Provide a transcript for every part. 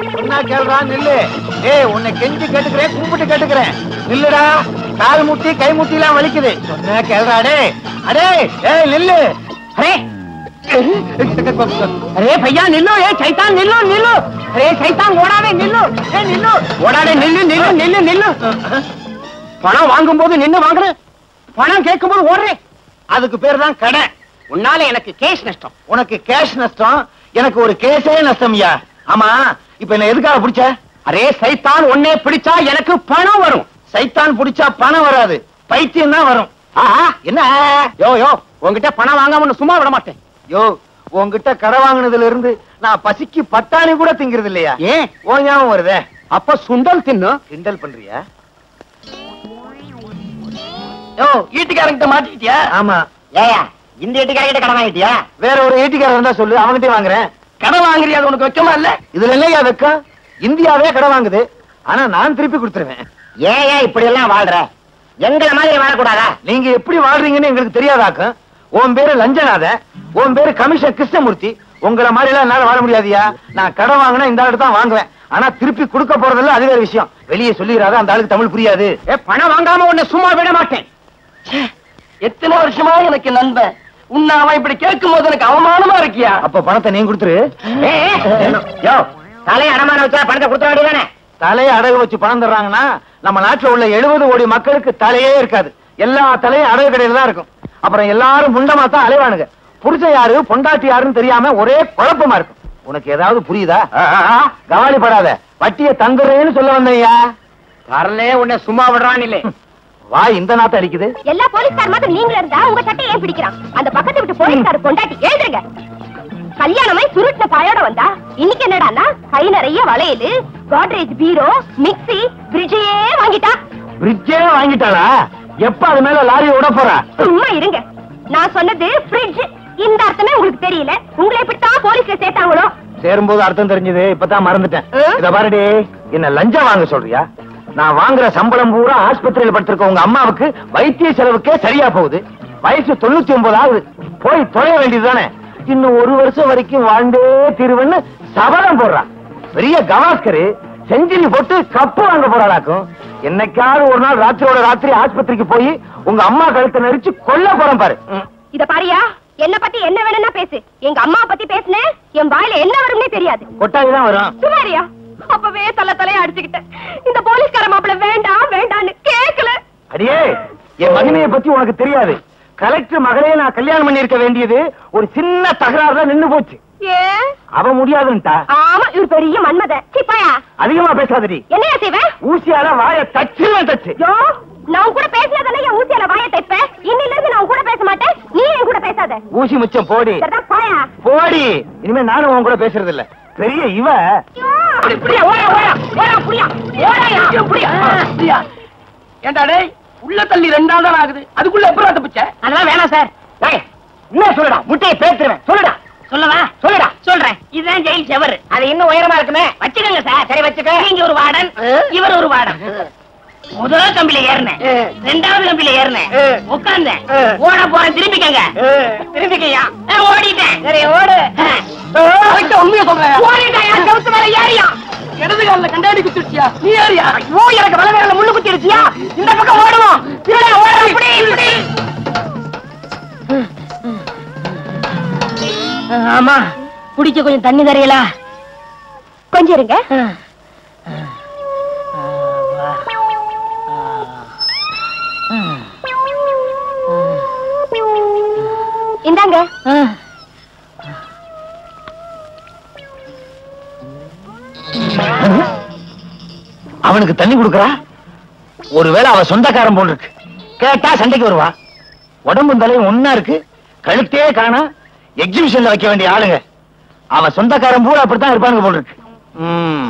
சொன்னா கேளுடா நில்லு ஏய் உன்னை கெஞ்சி கேட்டுக்கிறேன் கும்பிட்டு கேட்டுக்கிறேன் நில்லுடா கால் முட்டி கை முட்டி எல்லாம் வலிக்குது சொன்னா கேளுடா அடே அடே ஏய் நில்லு அரே अरे भैया निल्लो ये शैतान निल्लो निल्लो अरे शैतान ஓடாதே நில்லு ஏ நில்லு ஓடாதே நில்லு நில்லு நில்லு நில்லு பணம் வாங்கும் போது நின்னு வாங்குற பணம் கேட்கும் போது ஓடுறே அதுக்கு பேர் தான் கடை உன்னால எனக்கு கேஷ் நஷ்டம் உனக்கு கேஷ் நஷ்டம் எனக்கு ஒரு கேஸே நஷ்டம்யா ஆமா இப்ப என்ன எதுக்காக பிடிச்ச அரே சைத்தான் ஒன்னே பிடிச்சா எனக்கு பணம் வரும் சைத்தான் பிடிச்சா பணம் வராது பைத்தியம் தான் வரும் ஆஹா என்ன யோ யோ உன்கிட்ட பணம் வாங்காம சும்மா விட மாட்டேன் யோ உன்கிட்ட கடை வாங்கினதுல இருந்து நான் பசிக்கு பட்டாணி கூட திங்கிறது இல்லையா ஏன் ஓ ஞாபகம் வருதே அப்ப சுண்டல் தின்னு கிண்டல் பண்றியா யோ ஈட்டுக்காரங்கிட்ட மாட்டிக்கிட்டியா ஆமா ஏயா இந்த வீட்டுக்காரங்கிட்ட கடன் வாங்கிட்டியா வேற ஒரு ஈட்டிக்காரர் இருந்தா சொல்லு அவன்கிட்ட வாங்குறேன் கடை வாங்குறியா அது உனக்கு வெக்கமா இல்ல இதுல என்னையா வெக்கம் இந்தியாவே கடை வாங்குது ஆனா நான் திருப்பி கொடுத்துருவேன் ஏயா இப்படி எல்லாம் வாழ்ற எங்களை மாதிரி வாழக்கூடாதா நீங்க எப்படி வாழ்றீங்கன்னு எங்களுக்கு தெரியாதாக்கும் உன் பேரு லஞ்சநாத உன் பேரு கமிஷன் கிருஷ்ணமூர்த்தி உங்களை மாதிரி எல்லாம் என்னால வாழ முடியாதியா நான் கடை வாங்கினா இந்த ஆளுக்கு தான் வாங்குவேன் ஆனா திருப்பி கொடுக்க போறதில்ல அது வேற விஷயம் வெளியே சொல்லிடாத அந்த ஆளுக்கு தமிழ் புரியாது பணம் வாங்காம உன்னை சும்மா விட மாட்டேன் எத்தனை வருஷமா எனக்கு நண்பன் உன்னை அவன் இப்படி கேட்கும் போது எனக்கு அவமானமா இருக்கியா அப்ப பணத்தை நீ கொடுத்துரு யோ தலையை அடமான வச்சா பணத்தை கொடுத்த வேண்டியதானே தலையை அடகு வச்சு பணம் தர்றாங்கன்னா நம்ம நாட்டுல உள்ள எழுபது கோடி மக்களுக்கு தலையே இருக்காது எல்லா தலையும் அடகு கடையில தான் இருக்கும் அப்புறம் எல்லாரும் முண்டமா தான் அலைவானுங்க புருஷன் யாரு பொண்டாட்டி யாருன்னு தெரியாம ஒரே குழப்பமா இருக்கும் உனக்கு ஏதாவது புரியுதா கவாலி படாத வட்டிய தந்துடுறேன்னு சொல்ல வந்தையா வரலே உன்னை சும்மா விடுறான் இல்லை வா இந்த நாத்த அடிக்குது எல்லா போலீஸ்கார் மாதிரி நீங்களும் இருந்தா உங்க சட்டை ஏன் பிடிக்கிறான் அந்த பக்கத்து விட்டு போலீஸ்கார் பொண்டாட்டி எழுதுங்க கல்யாணமாய் சுருட்டின பாயோட வந்தா இன்னைக்கு என்னடான்னா கை நிறைய வளையலு கோட்ரேஜ் பீரோ மிக்ஸி ஃப்ரிட்ஜையே வாங்கிட்டா பிரிட்ஜே வாங்கிட்டாளா எப்ப அது மேல லாரி விட போறா சும்மா இருங்க நான் சொன்னது ஃப்ரிட்ஜ் இந்த அர்த்தமே உங்களுக்கு தெரியல உங்களை இப்படித்தான் போலீஸ்ல சேர்த்தாங்களோ சேரும்போது அர்த்தம் தெரிஞ்சது இப்பதான் மறந்துட்டேன் ஆ? இத பாருடி என்ன லஞ்சம் வாங்க சொல்றியா நான் வாங்குற சம்பளம் பூரா ஆஸ்பத்திரியில படுத்திருக்க உங்க அம்மாவுக்கு வைத்திய செலவுக்கே சரியா போகுது வயசு தொண்ணூத்தி ஒன்பது ஆகுது போய் தொலைய வேண்டியதுதானே இன்னும் ஒரு வருஷம் வரைக்கும் வாழ்ந்தே தீருவன்னு சபதம் போடுறான் பெரிய கவாஸ்கரு செஞ்சுரி போட்டு கப்பு வாங்க போறாளாக்கும் என்னைக்காவது ஒரு நாள் ராத்திரியோட ராத்திரி ஆஸ்பத்திரிக்கு போய் உங்க அம்மா கழுத்தை நெரிச்சு கொல்ல போறேன் பாரு ம். இத பாரியா என்ன பத்தி என்ன வேணும்னா பேசு எங்க அம்மா பத்தி பேசுனேன் என் வாயில என்ன வரும்னே தெரியாது கொட்டாவி தான் வரும் சுமாரியா அப்பவே தலை தலைய அடிச்சுக்கிட்டேன் இந்த போலீஸ்கார மாப்பிள வேண்டாம் வேண்டான்னு கேக்கல அடியே என் மகிமையை பத்தி உனக்கு தெரியாது கலெக்டர் மகளையே நான் கல்யாணம் பண்ணிருக்க வேண்டியது ஒரு சின்ன தகராறுல நின்னு போச்சு ஏன் அவ முடியாதுன்ட்டா ஆமா இவர் பெரிய மன்மத சிப்பாயா அதிகமா பேசாதடி என்னையா செய்வேன் ஊசியால வாய தச்சுவேன் தச்சு யோ நான் உன் கூட பேசினதானே என் ஊசியால வாய தைப்பேன் இன்னில இருந்து நான் உன் கூட பேச மாட்டேன் நீ என் கூட பேசாத ஊசி முச்சம் போடி சரிதான் பாயா போடி இனிமே நானும் உன் கூட பேசுறது இல்ல பெரிய இவ ஏண்டா டேய் உள்ள தள்ளி ரெண்டாவது தான் ஆகுது அதுக்குள்ள எப்பறம் தப்பிச்ச அதெல்லாம் வேணாம் சார் என்ன சொல்லுடா முட்டையை பேத்துருவேன் சொல்லுடா சொல்லவா சொல்லுடா சொல்றேன் இதுதான் ஜெயில் செவர் அது இன்னும் உயரமா இருக்குமே வச்சுக்கோங்க சார் சரி வச்சுக்க நீங்க ஒரு வார்டன் இவர் ஒரு வார்டன் முதல் கம்பியில ஏறினேன் ரெண்டாவது கம்பியில ஏறினேன் உட்கார்ந்தேன் ஓட போறேன் திரும்பிக்கங்க திரும்பிக்கையா ஓடிட்டேன் சரி ஓடு உண்மையை சொல்றேன் ஓடிட்டேன் செவுத்து மேல ஏறியா இடது காலில் கண்டாடி குத்திடுச்சியா நீ ஏறியா ஐயோ எனக்கு வல வேலை முள்ளு குத்தி அடிச்சியா இந்த பக்கம் ஓடுவோம் திருட ஓட இப்படி இப்படி ஆமா குடிக்க கொஞ்சம் தண்ணி தரையலா கொஞ்சம் இருங்க இந்தாங்க அவனுக்கு தண்ணி கொடுக்கறா ஒருவேளை அவ சொந்தக்காரன் போல் இருக்கு கேட்டா சண்டைக்கு வருவா உடம்பு தலையும் ஒன்னா இருக்கு கழுத்தே காணா எக்ஸிபிஷன்ல வைக்க வேண்டிய ஆளுங்க அவ சொந்தக்காரன் பூரா அப்படித்தான் இருப்பானுங்க போல் இருக்கு ம்.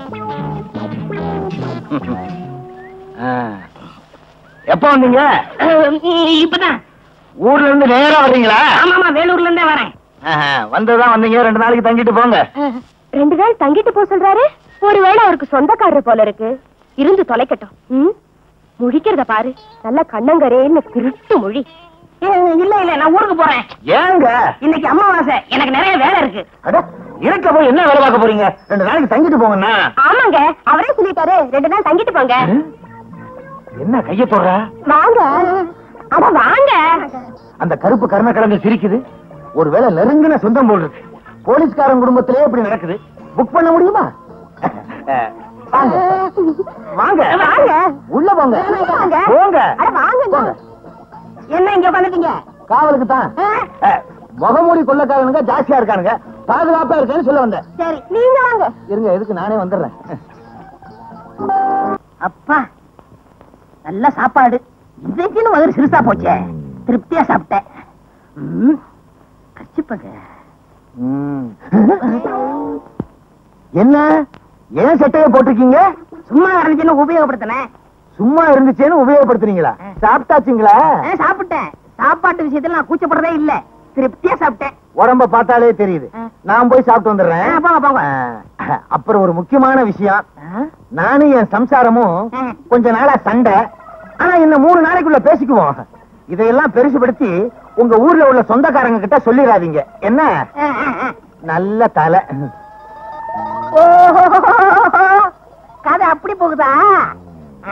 ஆ. எப்ப வந்தீங்க இப்பதான் ஊர்ல இருந்து நேரா வர்றீங்களா ஆமா ஆமா வேலூர்ல இருந்தே வரேன் ஆஹா, வந்ததுதான் வந்தீங்க ரெண்டு நாளைக்கு தங்கிட்டு போங்க ரெண்டு நாள் தங்கிட்டு போ சொல்றாரு ஒருவேளை அவருக்கு சொந்தக்காரர் போல இருக்கு இருந்து தொலைக்கட்டும் ம்? முழிக்கிறத பாரு நல்ல கண்ணங்கரேன்னு திருட்டு மொழி இல்ல இல்ல நான் ஊருக்கு போறேன் ஏங்க இன்னைக்கு அமாவாசை எனக்கு நிறைய வேலை இருக்கு அட இருக்க போய் என்ன வேலை பார்க்க போறீங்க ரெண்டு நாளைக்கு தங்கிட்டு போங்கண்ணா ஆமாங்க அவரே சொல்லிட்டாரு ரெண்டு நாள் தங்கிட்டு போங்க என்ன கைய தொடுற வாங்க அட வாங்க அந்த கருப்பு கருண கிழங்கு சிரிக்குது ஒருவேளை நெருங்கின சொந்தம் போல் இருக்கு போலீஸ்காரன் குடும்பத்திலே இப்படி நடக்குது புக் பண்ண முடியுமா அஹ், வாங்க வாங்க வாங்க. உள்ள போங்க வாங்க. போங்க அட வாங்க போங்க என்ன இங்க உட்காந்துட்டீங்க காவலுக்கு தான் முகமூடி கொள்ளக்காரனுங்க ஜாஸ்தியா இருக்கானுங்க பாதுகாப்பா இருக்கேன்னு சொல்ல வந்தேன் சரி நீங்க வாங்க இருங்க எதுக்கு நானே வந்துடுறேன் அப்பா நல்ல சாப்பாடு இன்னைக்குன்னு முதல்ல சிறுசா போச்சே திருப்தியா சாப்பிட்டேன் ம், கச்சிப்பங்க ம். என்ன ஏன் சட்டையை போட்டிருக்கீங்க சும்மா இருந்துச்சுன்னு உபயோகப்படுத்தினேன் சும்மா இருந்துச்சேன்னு உபயோகப்படுத்துறீங்களா சாப்பிட்டாச்சுங்களா ஆ, சாப்பிட்டேன் சாப்பாட்டு விஷயத்துல நான் கூச்சப்படுறதே இல்ல திருப்தியா சாப்பிட்டேன் உடம்ப பார்த்தாலே தெரியுது ஆ. நான் போய் சாப்பிட்டு வந்துடுறேன் ஆ, போங்க, போங்க. ஆ, அப்புறம் ஒரு முக்கியமான விஷயம் நானும் என் சம்சாரமும் ஆ. கொஞ்ச நாளா சண்டை ஆனா இன்னும் மூணு நாளைக்குள்ள பேசிக்குவோம் இதையெல்லாம் பெருசுபடுத்தி உங்க ஊர்ல உள்ள சொந்தக்காரங்க கிட்ட சொல்லிடாதீங்க என்ன ஆ, ஆ, ஆ. நல்ல தலை ஓஹோ கதை அப்படி போகுதா ஆ.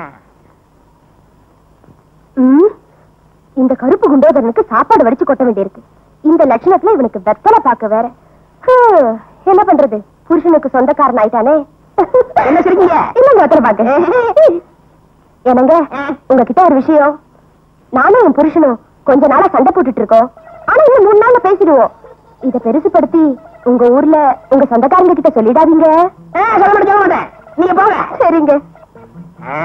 ம், இந்த கருப்பு குண்டோதரனுக்கு சாப்பாடு வடிச்சு கொட்ட வேண்டியிருக்கு இந்த லட்சணத்துல இவனுக்கு வெத்தலை பார்க்க வேற ஹம், என்ன பண்றது புருஷனுக்கு சொந்தக்காரன் ஆயிட்டானே என்ன சிரிக்கீங்க? இல்லங்க வெத்தலை பாக்க என்னங்க உங்ககிட்ட ஒரு விஷயம் நானும் என் புருஷனும் கொஞ்ச நாளா சண்டை போட்டுட்டு இருக்கோம் ஆனா இன்னும் மூணு நாள்ல பேசிடுவோம் இத பெருசுபடுத்தி உங்க ஊர்ல உங்க சொந்தக்காரங்க கிட்ட சொல்லிடாதீங்க ஆ, சொல்ல மாட்டேன் சொல்ல மாட்டேன் நீங்க போங்க சரிங்க ஆ?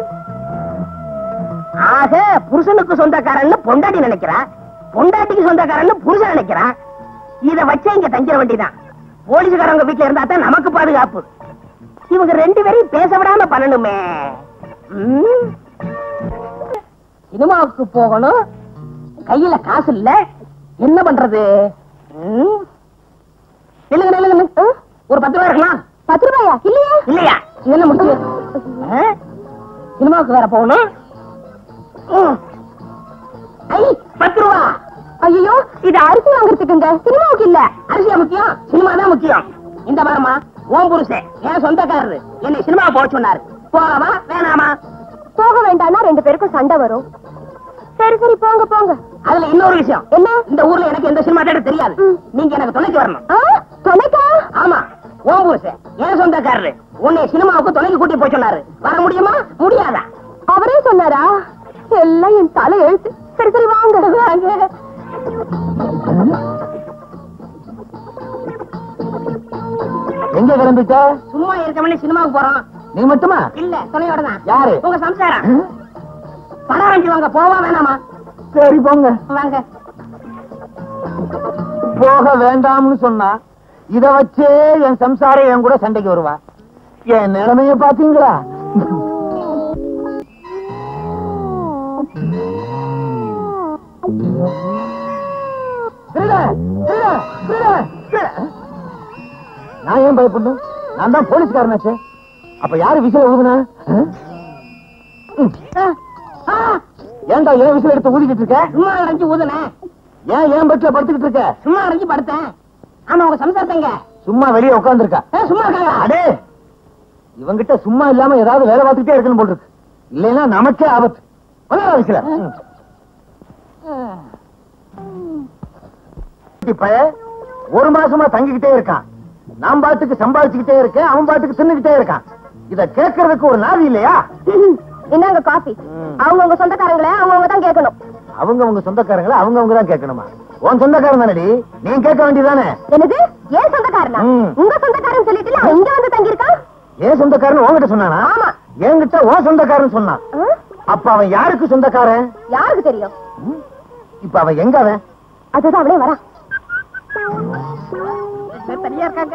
ஆக புருஷனுக்கு சொந்தக்காரன்னு பொண்டாட்டி நினைக்கிறா பொண்டாட்டிக்கு சொந்தக்காரன்னு புருஷன் நினைக்கிறான் இத வச்சே இங்க தங்கிட வேண்டியதான் போலீஸ்காரங்க வீட்டுல இருந்தா தான் நமக்கு பாதுகாப்பு இவங்க ரெண்டு பேரையும் பேச விடாம பண்ணணுமே ம். சினிமாவுக்கு போகணும் கையில காசு இல்ல என்ன பண்றது ம். நில்லுங்க நில்லுங்க நில்லுங்க. ஒரு பத்து ரூபாய் இருக்கலாம் பத்து ரூபாயா இல்லையா இல்லையா இது என்ன முடிச்சு ஆ? சினிமாவுக்கு வேற போகணும் ம். ஐ பத்து ரூபா ஐயோ இது அரிசி வாங்குறதுக்குங்க சினிமாவுக்கு இல்ல அரிசியா முக்கியம் சினிமா தான் முக்கியம் இந்த வாரமா ஓம் புருஷன் என் சொந்தக்காரரு என்னை சினிமா போக சொன்னாரு போகவா வேணாமா போக வேண்டாம்னா ரெண்டு பேருக்கும் சண்டை வரும் சரி சரி போங்க போங்க அதுல இன்னொரு விஷயம் என்ன இந்த ஊர்ல எனக்கு எந்த சினிமா தேட்டர் தெரியாது ம். நீங்க எனக்கு துணைக்கு வரணும் ஆ, துணைக்கா ஆமா ஓம் புருஷன் என் சொந்தக்காரரு உன்னை சினிமாவுக்கு துணைக்கு கூட்டி போய் சொன்னாரு வர முடியுமா முடியாதா அவரே சொன்னாரா எல்லாம் என் தலை எழுத்து சரி சரி வாங்க வாங்க எங்க கிளம்பிட்ட சும்மா இருக்கவனே சினிமாவுக்கு போறோம் நீ மட்டுமா இல்ல துணையோட தான் யாரு? உங்க சம்சாரம் படம் ஆரம்பிச்சு வாங்க போவா வேணாமா சரி போங்க வாங்க போக வேண்டாம்னு சொன்னா இத வச்சே என் சம்சாரம் என் கூட சண்டைக்கு வருவா என் நிலைமைய பாத்தீங்களா திருட, திருட, திருட, திருட. நான் ஏன் பயப்படணும் நான் தான் போலீஸ்காரனாச்சே அப்ப யாரு விசில ஊதுனா ஆ? ம். ஆ! ஏன்டா ஏன் விசில் எடுத்து ஊதிக்கிட்டு இருக்க சும்மா அடைஞ்சு ஊதுனேன் ஏன் ஏன் பெட்ல படுத்துக்கிட்டு இருக்க சும்மா அடைஞ்சு படுத்தேன் ஆமா உங்க சம்சாரத்தைங்க சும்மா வெளியே உட்காந்துருக்கா சும்மா இருக்காங்களா அடே இவங்கிட்ட சும்மா இல்லாம ஏதாவது வேலை பார்த்துட்டே இருக்கணும் போல் இருக்கு இல்லைன்னா நமக்கே ஆபத்து வந்தாரா விசில இப்ப ஒரு மாசமா தங்கிக்கிட்டே இருக்கான் நான் பாட்டுக்கு சம்பாதிச்சுக்கிட்டே இருக்கேன் அவன் பாட்டுக்கு தின்னுக்கிட்டே இருக்கான் இத கேட்கறதுக்கு ஒரு நாதி இல்லையா இந்தாங்க காஃபி ம். அவங்க உங்க சொந்தக்காரங்களே அவங்க தான் கேட்கணும் அவங்க அவங்க சொந்தக்காரங்களை அவங்க அவங்க தான் கேட்கணுமா உன் சொந்தக்காரன் தானடி நீ கேட்க வேண்டியதானே என்னது ஏன் சொந்தக்காரனா ம். உங்க சொந்தக்காரன் சொல்லிட்டு அவன் இங்க வந்து தங்கியிருக்கான் ஏன் சொந்தக்காரன் உன்கிட்ட சொன்னானா ஆமா. என்கிட்ட உன் சொந்தக்காரன் சொன்னான் ஆ? அப்ப அவன் யாருக்கு சொந்தக்காரன் யாருக்கு தெரியும் ம்? இப்ப அவன் எங்க அவன் அதுதான் அவளே வரா தனியா இருக்காங்க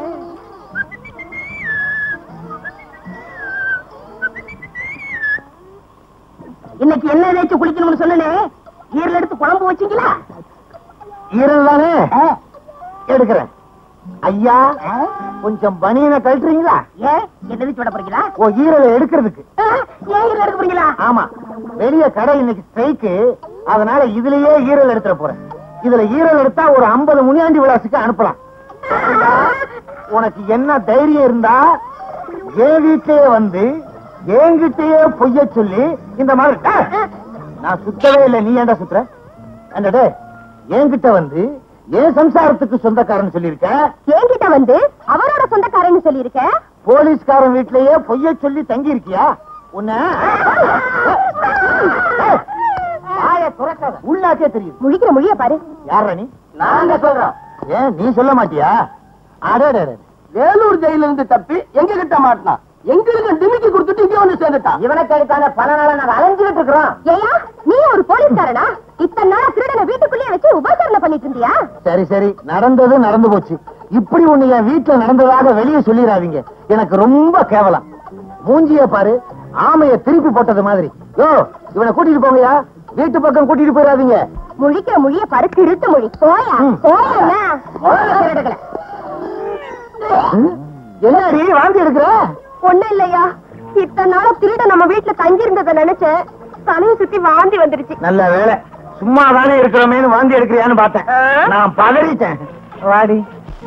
இன்னைக்கு என்ன தேய்ச்சி குளிக்கணும்னு சொன்னனே ஈரல் எடுத்து குழம்பு வச்சீங்களா ஈரல் தானே எடுக்கிறேன் ஐயா கொஞ்சம் பனியனை கழட்டுறீங்களா ஏன் என்ன தேய்ச்சி விட போறீங்களா ஓ ஈரலை எடுக்கிறதுக்கு ஆ, ஏன் ஈரல் எடுக்க போறீங்களா ஆமா வெளிய கடை இன்னைக்கு ஸ்ட்ரைக்கு அதனால இதுலயே ஈரல் எடுத்துட போறேன் இதுல ஈரல் எடுத்தா ஒரு 50 முனியாண்டி விலாசுக்கு அனுப்பலாம் உனக்கு என்ன தைரியம் இருந்தா என் வீட்லயே வந்து என்கிட்டயே பொய்ய சொல்லி இந்த மாதிரி டேய், நான் சுத்தவே இல்லை நீ ஏன்டா சுத்துற அந்த டேய், என்கிட்ட வந்து என் சம்சாரத்துக்கு சொந்தக்காரன் சொல்லியிருக்க என்கிட்ட வந்து அவரோட சொந்தக்காரன்னு சொல்லியிருக்க போலீஸ்காரன் வீட்லயே பொய்ய சொல்லி தங்கி இருக்கியா உன்ன ஏய், வாயை துறக்காத உள்ளாக்கே தெரியுது முழிக்கிற மொழிய பாரு யார நீ நாங்க சொல்றோம் ஏன் நீ சொல்ல மாட்டியா அடே வேலூர் ஜெயில இருந்து தப்பி எங்க கிட்ட மாட்டினான் எங்களுக்கு டிமிக்கி கொடுத்துட்டு இங்க வந்து சேர்ந்துட்டான் இவனை கிடைக்காத பல நாளா நாங்க அலைஞ்சுகிட்டு இருக்கிறோம் ஏயா நீ ஒரு போலீஸ்காரனா இத்தனை நாளா திருடனை வீட்டுக்குள்ளேயே வச்சு உபசரணை பண்ணிட்டு இருந்தியா சரி சரி நடந்தது நடந்து போச்சு இப்படி ஒண்ணு என் வீட்டுல நடந்ததாக வெளியே சொல்லிடாதீங்க எனக்கு ரொம்ப கேவலம் மூஞ்சிய பாரு ஆமைய திருப்பி போட்டது மாதிரி யோ இவனை கூட்டிட்டு போங்கயா வீட்டு பக்கம் கூட்டிட்டு போயிடாதீங்க முழிக்கிற மொழிய பாரு திருட்டு மொழி போயா ம். போயா என்னடி வாந்தி எடுக்கிற ஒண்ணும் இல்லையா இத்தனை நாளா திருட நம்ம வீட்டுல தங்கி இருந்ததை நினைச்சேன் தலையை சுத்தி வாந்தி வந்துருச்சு நல்ல வேலை சும்மா தானே இருக்கிறோமேனு வாந்தி எடுக்கிறியான்னு பார்த்தேன் நான் பதறிட்டேன் வாடி